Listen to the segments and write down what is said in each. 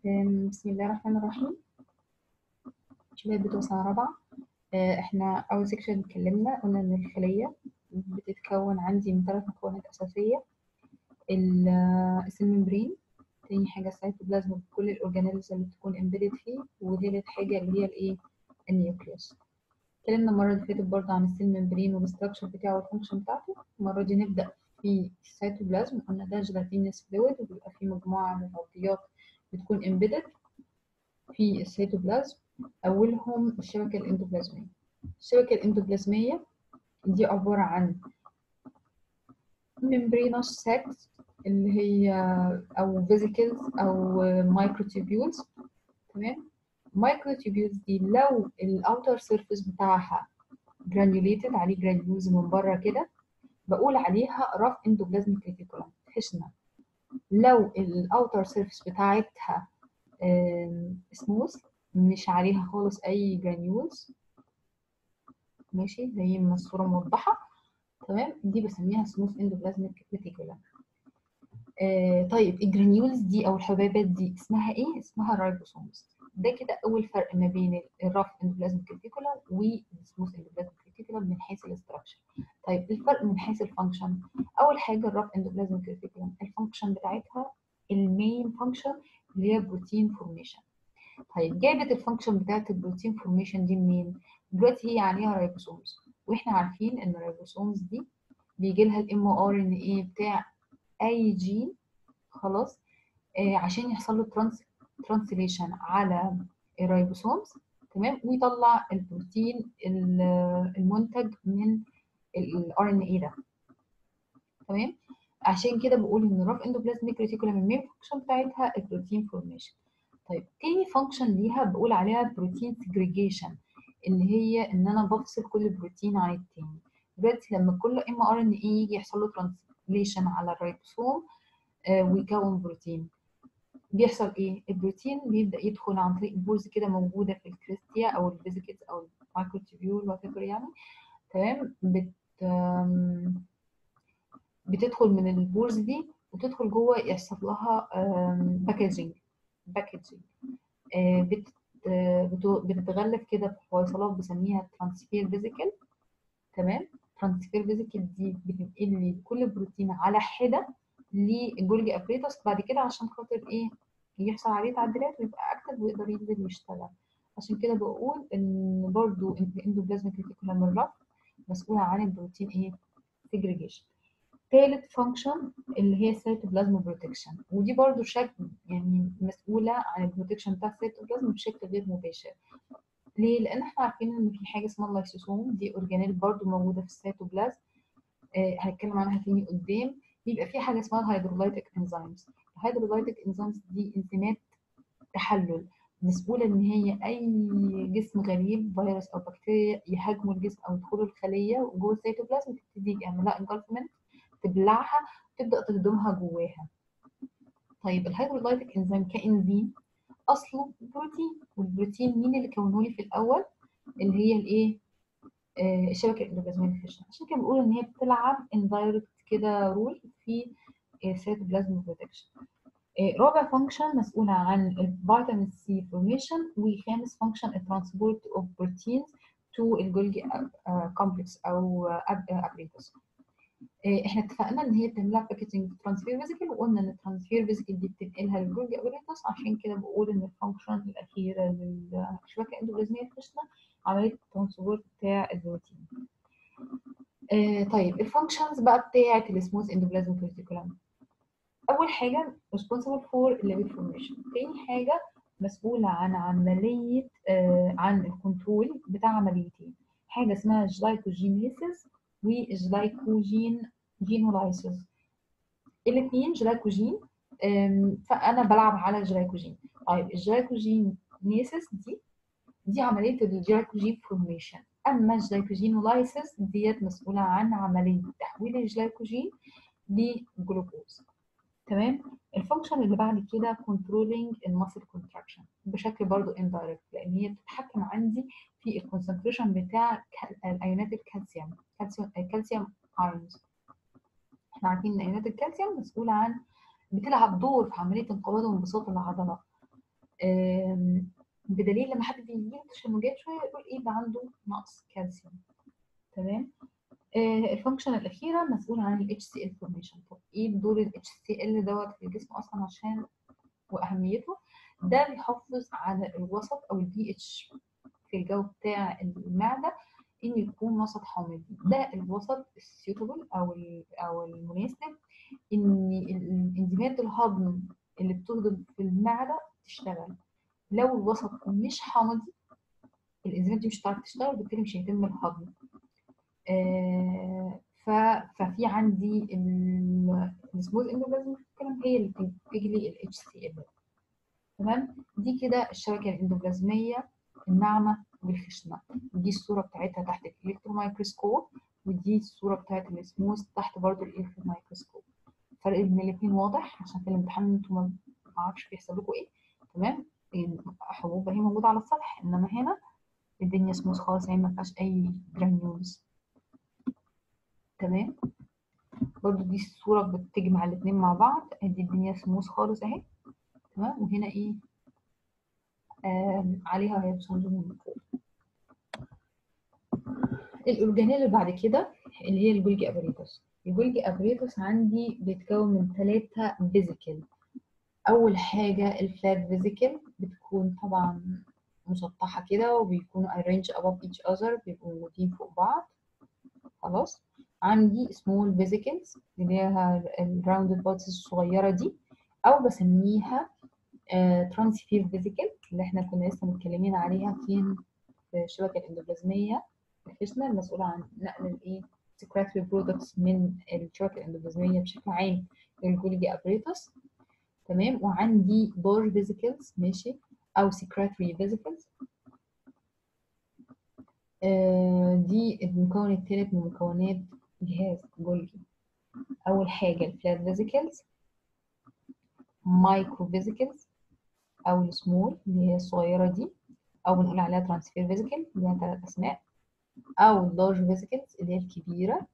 أم، بسم الله الرحمن الرحيم شباب بتوع سنة رابعة آه، احنا أول سيكشن اتكلمنا قلنا إن الخلية بتتكون عندي من ثلاث مكونات أساسية ال- آه، السيل ممبرين تاني حاجة السيتوبلازم بكل الأورجانيلز اللي بتكون امبيدد فيه وتالت حاجة اللي هي الإيه النيوكليوس اتكلمنا المرة اللي فاتت برضه عن السيل ممبرين والاستراكشر بتاعه والفانكشن بتاعته المرة دي نبدأ في السيتوبلازم قلنا ده جيلاتينيوس فلويد وبيبقى فيه مجموعة من الغطيات بتكون امبيدد في السيتوبلازم أولهم الشبكة الإندوبلازمية الشبكة الإندوبلازمية دي عبارة عن membranous sacs اللي هي أو vesicles أو microtubules تمام microtubules دي لو الأوتر سيرفيس بتاعها granulated عليه granules من بره كده بقول عليها rough endoplasmic reticulum خشنة لو الأوتر سيرفيس بتاعتها سموث مش عليها خالص أي granules ماشي زي ما الصورة موضحة تمام دي بسميها سموث اندوبلازميك ريتيكولم آه طيب الجرانيولز دي او الحبيبات دي اسمها ايه اسمها الرايبوسومز ده كده اول فرق ما بين الرف اندوبلازميك ريتيكولم والسموث اندوبلازميك ريتيكولم من حيث الاستراكشر طيب الفرق من حيث الفانكشن اول حاجه الرف اندوبلازميك ريتيكولم الفانكشن بتاعتها المين فانكشن اللي هي بروتين فورميشن طيب جابت الفانكشن بتاعت البروتين فورميشن دي منين دلوقتي هي عليها رايبوسومز واحنا عارفين ان الرايبوسومز دي بيجي لها الام ار ان ايه بتاع اي جين خلاص آه عشان يحصل له ترانس ترانسليشن على الرايبوسومز تمام ويطلع البروتين المنتج من الار ان اي ده تمام عشان كده بقول ان الرف اندوبلازميك ريتيكولم المين فانكشن بتاعتها البروتين فورميشن طيب تاني فانكشن ليها بقول عليها بروتين سيجريجيشن اللي هي ان انا بفصل كل بروتين عن التاني دلوقتي لما كل ام ار ان اي يجي يحصل له ترانسليشن على الريبوسوم آه ويكون بروتين بيحصل ايه البروتين بيبدا يدخل عن طريق بولز كده موجوده في الكريستيا او الفيزيكلز او المايكروتيبيول وات يعني تمام بت بتدخل من البولز دي وتدخل جوه يحصل لها باكجينج باكجينج بت بتتغلف كده في حويصلات بسميها ترانسفير فيزيكال تمام ترانسفير فيزيكال دي بتنقل لي كل بروتين على حده للجولجي ابريتوس بعد كده عشان خاطر ايه يحصل عليه تعديلات ويبقى اكتف ويقدر ينزل يشتغل عشان كده بقول ان برضو الاندوبلازميك ريتيكولم الرف مسؤوله عن البروتين ايه سيجريجيشن ثالث فانكشن اللي هي السيتوبلازم بروتكشن ودي برضو شكل يعني مسؤوله عن البروتكشن بتاع السيتوبلازم بشكل غير مباشر ليه؟ لان احنا عارفين ان في حاجه اسمها اللايسوسوم دي اورجانيل برضو موجوده في السيتوبلازم آه هنتكلم عنها تاني قدام بيبقى في حاجه اسمها الهيدرولايتيك انزيمز الهيدرولايتيك انزيمز دي انزيمات تحلل مسؤوله ان هي اي جسم غريب فيروس او بكتيريا يهاجموا الجسم او يدخلوا الخليه وجوه السيتوبلازم تبتدي يعملها انجلفمنت تبلعها تبدا تهضمها جواها طيب الهيدرولايتيك انزيم كانزيم اصله بروتين والبروتين مين اللي كونه لي في الاول اللي هي الايه آه الشبكه الاندوبلازميه الخشنه عشان كده بنقول ان هي بتلعب اندايركت كده رول في السيتوبلازم بروتكشن آه رابع فانكشن مسؤوله عن الفيتامين سي فورميشن وخامس فانكشن الترانسبورت اوف بروتينز تو الجولجي كومبلكس او ابريتوس احنا اتفقنا ان هي بتعملها باكيتنج ترانسفير فيزيكال وقلنا ان الترانسفير فيزيكال دي بتنقلها للجولجي ابريتوس عشان كده بقول ان الفانكشن الاخيره للشبكه الاندوبلازميه الخشنه عمليه الترانسبورت بتاع البروتين آه طيب الفانكشنز بقى بتاعه السموث اندوبلازميك ريتيكولم اول حاجه responsible for lipid formation تاني حاجه مسؤوله عن عمليه آه عن الكنترول بتاع عمليتين حاجه اسمها جلايكوجينيسيس وجلايكوجين جينولايسيس الاثنين جلايكوجين فانا بلعب على الجلايكوجين طيب الجلايكوجينيسيس دي دي عمليه الجلايكوجين فورميشن اما الجلايكوجينولايسيس ديت مسؤوله عن عمليه تحويل الجلايكوجين لجلوكوز تمام الفانكشن اللي بعد كده كنترولينج الماسل كونتراكشن بشكل برضو اندايركت لان هي بتتحكم عندي في الكونسنتريشن بتاع الايونات الكالسيوم كالسيوم الكالسيوم ايونز احنا عارفين ان ايونات الكالسيوم مسؤوله عن بتلعب دور في عمليه انقباض وانبساط العضله آم، بدليل لما حد بيجي له تشنجات شويه يقول ايه ده عنده نقص كالسيوم تمام آه، الفانكشن الاخيره مسؤوله عن ال HCl formation طب ايه دور ال HCl دوت في الجسم اصلا عشان واهميته ده بيحافظ على الوسط او البي اتش في الجو بتاع المعده ان يكون وسط حامض ده الوسط السيوتابل او ال- او المناسب ان الانزيمات الهضم اللي بتهضم في المعده تشتغل لو الوسط مش حامضي الانزيمات دي مش هتعرف تشتغل وبالتالي مش هيتم الهضم آه، ف- ففي عندي السموث اندوبلازم الكلام هي اللي بتنتج لي ال HCl تمام دي كده الشبكه الاندوبلازميه الناعمه والخشنه دي الصوره بتاعتها تحت الالكترون مايكروسكوب ودي الصوره بتاعت السموث تحت برضو الالكترون مايكروسكوب الفرق بين الاثنين واضح عشان في الامتحان انتوا ما ما اعرفش بيحصل لكم ايه تمام الحبوب اهي موجوده على السطح انما هنا الدنيا سموث خالص يعني ما فيهاش اي جرانيولز تمام برضو دي الصورة بتجمع الاتنين مع بعض ادي الدنيا سموث خالص اهي تمام وهنا ايه آم، عليها هيبسونزون من فوق الأورجانيل اللي بعد كده اللي هي الجولجي ابريتوس الجولجي ابريتوس عندي بيتكون من ثلاثة فيزيكل أول حاجة الفلات فيزيكل بتكون طبعا مسطحة كده وبيكونوا arranged above each other بيبقوا موجودين فوق بعض خلاص عندي small vesicles اللي هي الراوندد بودز الصغيرة دي أو بسميها ترانسفير فيزيكل اللي احنا كنا لسه متكلمين عليها فين في الشبكة الإندوبلازمية الخشنة المسؤولة عن نقل الإيه secretory products من الشبكة الإندوبلازمية بشكل عام للجولجي أبريتوس تمام وعندي بور فيزيكلز ماشي أو secretory vesicles آه، دي المكون الثالث من مكونات جهاز جولجي أول حاجة الفلات فيزيكلز مايكرو فيزيكلز أو السمول اللي هي الصغيرة دي أو بنقول عليها ترانسفير فيزيكل ليها ثلاث أسماء أو اللارج فيزيكلز اللي هي الكبيرة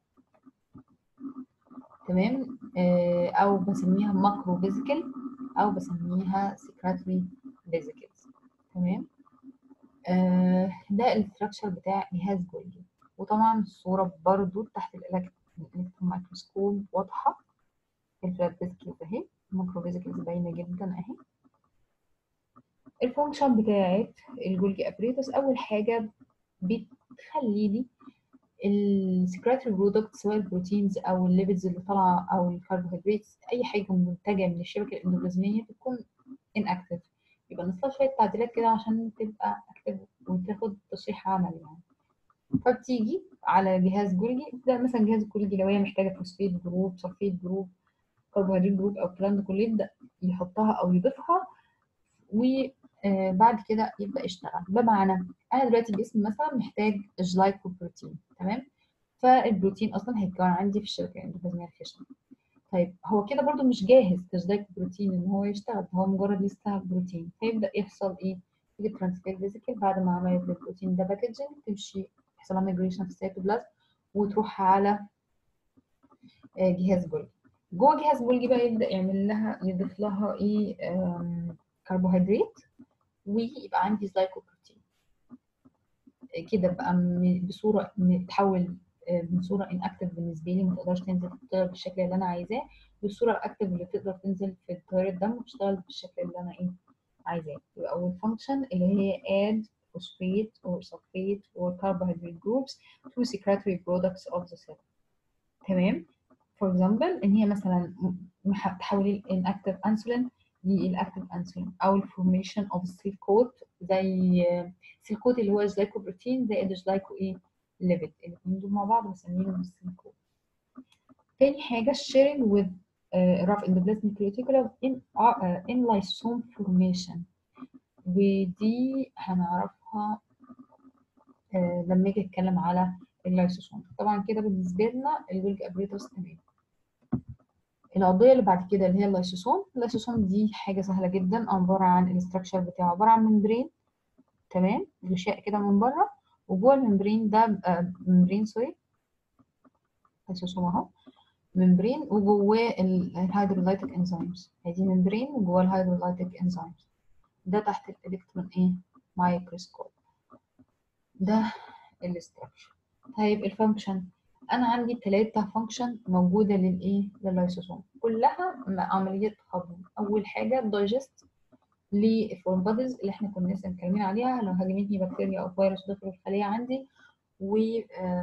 تمام آه، أو بسميها ماكرو فيزيكل أو بسميها سكراتري فيزيكلز تمام آه، ده الاستراكشر بتاع جهاز جولجي وطبعا الصورة برضو تحت الالكترون مايكروسكوب واضحة الفلات فيزيكلز اهي الماكرو فيزيكلز باينة جدا اهي الفانكشن بتاعت الجولجي ابريتوس اول حاجة بتخلي لي السكراتري برودكت سواء البروتينز او الليبيدز اللي طالعه او الكربوهيدرات اي حاجه منتجه من الشبكه الاندوبلازميه بتكون inactive يبقى نصلها شويه تعديلات كده عشان تبقى اكتف وتاخد تصريح عمل يعني فبتيجي على جهاز جولجي ده مثلا جهاز جولجي لو هي محتاجه فوسفيت جروب سلفيت جروب كربوهيدرات جروب او الكلام ده كله يبدا يحطها او يضيفها وبعد كده يبدا يشتغل بمعنى انا دلوقتي الجسم مثلا محتاج جلايكوبروتين تمام فالبروتين اصلا هيتكون عندي في الشبكه الاندوبلازميه الخشنه طيب هو كده برضو مش جاهز كجلايكوبروتين ان هو يشتغل هو مجرد لسه بروتين فيبدا يحصل ايه تيجي ترانسفير فيزيكال بعد ما عملت البروتين ده باكجنج تمشي يحصل لها ميجريشن في السيتوبلازم وتروح على آه، جهاز جولجي جوه جهاز جولجي بقى يبدا يعمل لها يضيف لها ايه آم، كربوهيدرات ويبقى عندي جلايكوبروتين كده بقى م- بصوره م- تحول آه، من صوره انكتف بالنسبه لي ما تقدرش تنزل تشتغل بالشكل اللي انا عايزاه للصوره الاكتف اللي تقدر تنزل في تيار الدم وتشتغل بالشكل اللي انا ايه عايزاه يبقى اول فانكشن اللي هي add phosphate or sulfate or carbohydrate groups to secretory products of the cell تمام for example ان هي مثلا م- مح- تحولي الانكتيف انسولين للاكتيف انسولين او الفورميشن اوف سيل كوت زي سيل كوت اللي هو الجلايكوبروتين زائد الجلايكو ايه ليبيد الاثنين دول مع بعض بسميهم السيل كوت تاني حاجه الشيرنج with uh, rough endoplasmic reticulum in uh, in lysosome formation ودي هنعرفها آه، لما اجي اتكلم على اللايسوسوم طبعا كده بالنسبه لنا الويلج ابريتوس تمام العضيه اللي بعد كده اللي هي اللايسوسوم اللايسوسوم دي حاجه سهله جدا عباره عن الاستراكشر بتاعه عباره عن ممبرين تمام غشاء كده من بره وجوه الممبرين ده آه، ممبرين سوري لايسوسوم اهو ممبرين وجواه الهيدرولايتيك انزيمز ادي ممبرين وجواه الهيدرولايتيك انزيمز ده تحت الالكترون ايه مايكروسكوب ده الاستراكشر طيب الفانكشن انا عندي ثلاثة فانكشن موجودة للايه لللايسوسوم كلها عملية هضم اول حاجة دايجست للفورم بوديز اللي احنا كنا لسه متكلمين عليها لو هاجمتني بكتيريا او فيروس داخل الخلية عندي و آم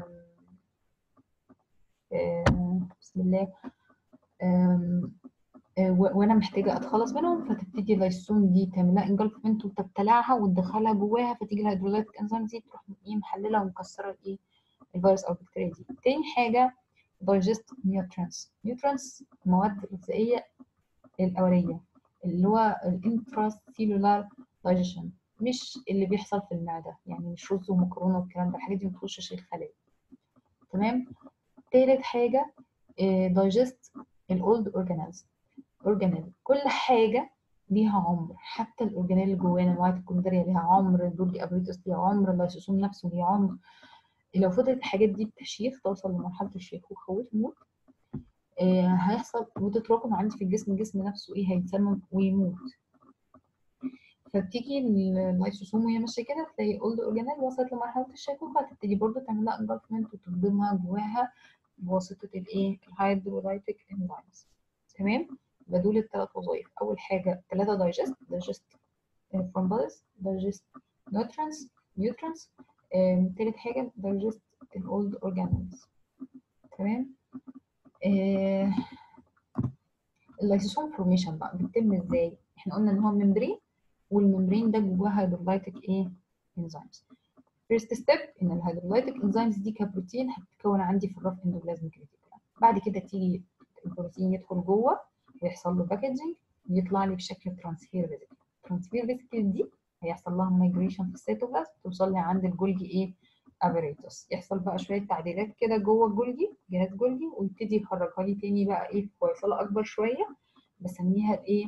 آم بسم الله آم وانا محتاجه اتخلص منهم فتبتدي اللايسوم دي تعملها انجلفمنت وتبتلعها وتدخلها جواها فتيجي الهيدرولايتيك انزيم دي تروح ايه محلله ومكسره الايه الفيروس او البكتيريا دي تاني حاجه دايجست نيوترانس نيوترانس المواد الغذائيه الاوليه اللي هو الانتراسيلولار دايجيشن مش اللي بيحصل في المعده يعني مش رز ومكرونه والكلام ده الحاجات دي ما بتخشش الخلايا تمام تالت حاجه دايجست الاولد اورجانيزم اورجانيل كل حاجه ليها عمر حتى الاورجانيل اللي جوانا الميتوكوندريا ليها عمر البولي ابريتوس ليها عمر اللايسوسوم نفسه ليه عمر لو فضلت الحاجات دي بتشيخ توصل لمرحله الشيخوخه وتموت آه هيحصل وتتراكم عندي في الجسم الجسم نفسه ايه هيتسمم ويموت فبتيجي اللايسوسوم وهي ماشيه كده تلاقي اولد اورجانيل وصلت لمرحله الشيخوخه هتبتدي برضه تعمل لها انجلفمنت وتهضمها جواها بواسطه الايه الهيدرولايتيك انزيمز تمام يبقى دول الثلاث وظائف اول حاجه ثلاثه دايجست دايجست فروم بوديز دايجست نيوترانس نيوترانس ثالث حاجه دايجست الاولد اورجانيزمز تمام آه اللايسوسوم فورميشن بقى بيتم ازاي احنا قلنا ان هو ممبرين والممبرين ده جواه هيدرولايتيك ايه انزيمز فيرست ستيب ان الهيدرولايتيك انزيمز دي كبروتين هتتكون عندي في الرف اندوبلازميك ريتيكولم بعد كده تيجي البروتين يدخل جوه ويحصل له باكجنج ويطلع لي بشكل ترانسفير فيزيكال الترانسفير فيزيكال دي هيحصل لها مايجريشن في السيتوبلازم توصل لي عند الجولجي ايه ابريتوس يحصل بقى شويه تعديلات كده جوه الجولجي جهاز جولجي ويبتدي يخرجها لي تاني بقى ايه في ويصله اكبر شويه بسميها الايه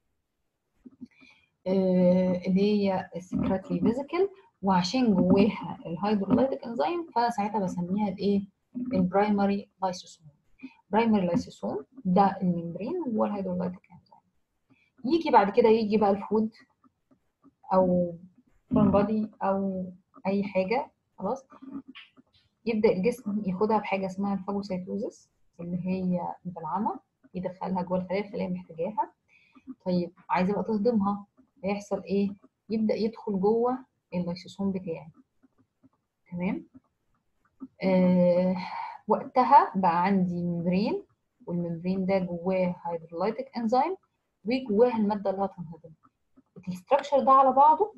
آه اللي هي السكراتري فيزيكال وعشان جواها الهيدرولايتيك انزيم فساعتها بسميها الايه البرايمري لايسوسوم برايمري لايسوسوم ده الممبرين هو الهيدرولايتيك انزيم يجي بعد كده يجي بقى الفود او فورم بودي او اي حاجه خلاص يبدا الجسم ياخدها بحاجه اسمها الفاجوسيتوزس اللي هي البلعمه يدخلها جوه الخلايا الخلايا محتاجاها طيب عايزه بقى تصدمها هيحصل ايه يبدا يدخل جوه اللايسوسوم بتاعي تمام آه وقتها بقى عندي ممبرين والممبرين ده جواه هيدرولايتيك انزيم وجواه الماده اللي هتنهضم الاستراكشر ده على بعضه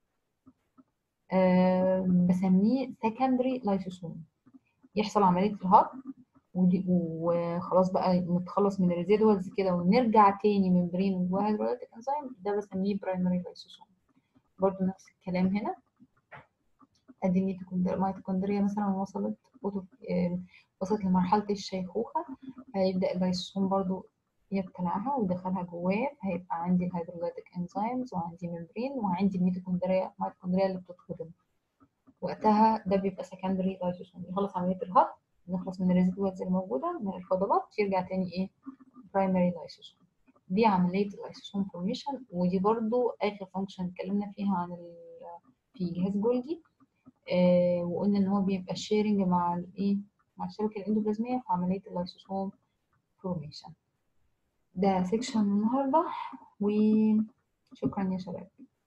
آه بسميه سكندري لايسوسوم يحصل عمليه الهضم وخلاص بقى نتخلص من الريزيدوالز كده ونرجع تاني ممبرين وجواه هيدرولايتيك انزيم ده بسميه برايمري لايسوسوم برضه نفس الكلام هنا ادي الميتوكوندريا مثلا وصلت وصلت لمرحله الشيخوخه هيبدا اللايسوسوم برضو يبتلعها ويدخلها جواه فهيبقى عندي الهيدرولايتيك انزيمز وعندي ممبرين وعندي الميتوكوندريا الميتوكوندريا اللي بتتهضم وقتها ده بيبقى سكندري لايسوسوم يخلص عمليه الهضم نخلص من الريزيدوالز الموجوده من الفضلات يرجع تاني ايه برايمري لايسوسوم دي عمليه اللايسوسوم فورميشن ودي برضو اخر فانكشن اتكلمنا فيها عن في جهاز جولجي آه وقلنا ان هو بيبقى شيرنج مع الايه مع الشبكه الاندوبلازميه في عمليه اللايسوسوم فورميشن ده سيكشن النهارده وشكرا يا شباب